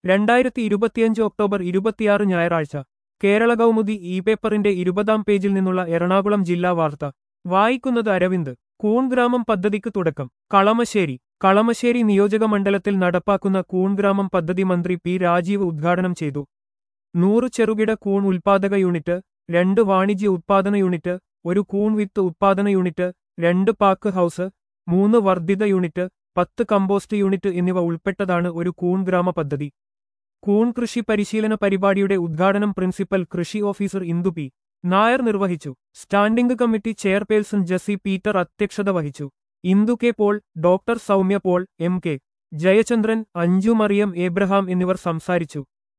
രണ്ടായിരത്തി ഇരുപത്തിയഞ്ച് ഒക്ടോബർ ഇരുപത്തിയാറ് ഞായറാഴ്ച കേരള കൗമുദി ഇ പേപ്പറിന്റെ ഇരുപതാം പേജിൽ നിന്നുള്ള എറണാകുളം ജില്ലാ വാർത്ത വായിക്കുന്നത് അരവിന്ദ് കൂൺ ഗ്രാമം പദ്ധതിക്ക് തുടക്കം കളമശ്ശേരി കളമശ്ശേരി നിയോജക മണ്ഡലത്തിൽ നടപ്പാക്കുന്ന കൂൺ ഗ്രാമം പദ്ധതി മന്ത്രി പി രാജീവ് ഉദ്ഘാടനം ചെയ്തു നൂറ് ചെറുകിട കൂൺ ഉൽപാദക യൂണിറ്റ് രണ്ട് വാണിജ്യ ഉത്പാദന യൂണിറ്റ് ഒരു കൂൺ വിത്ത് ഉത്പാദന യൂണിറ്റ് രണ്ട് പാക്ക് ഹൌസ് മൂന്ന് വർദ്ധിത യൂണിറ്റ് പത്ത് കമ്പോസ്റ്റ് യൂണിറ്റ് എന്നിവ ഉൾപ്പെട്ടതാണ് ഒരു കൂൺ ഗ്രാമ പദ്ധതി കൂൺ കൃഷി പരിശീലന പരിപാടിയുടെ ഉദ്ഘാടനം പ്രിൻസിപ്പൽ കൃഷി ഓഫീസർ ഇന്ദു പി നായർ നിർവഹിച്ചു standing committee chairperson Jessy Peter അധ്യക്ഷത വഹിച്ചു Indu K Paul doctor Soumya Paul M K Jayachandran Anju Mariam Abraham എന്നിവർ സംസാരിച്ചു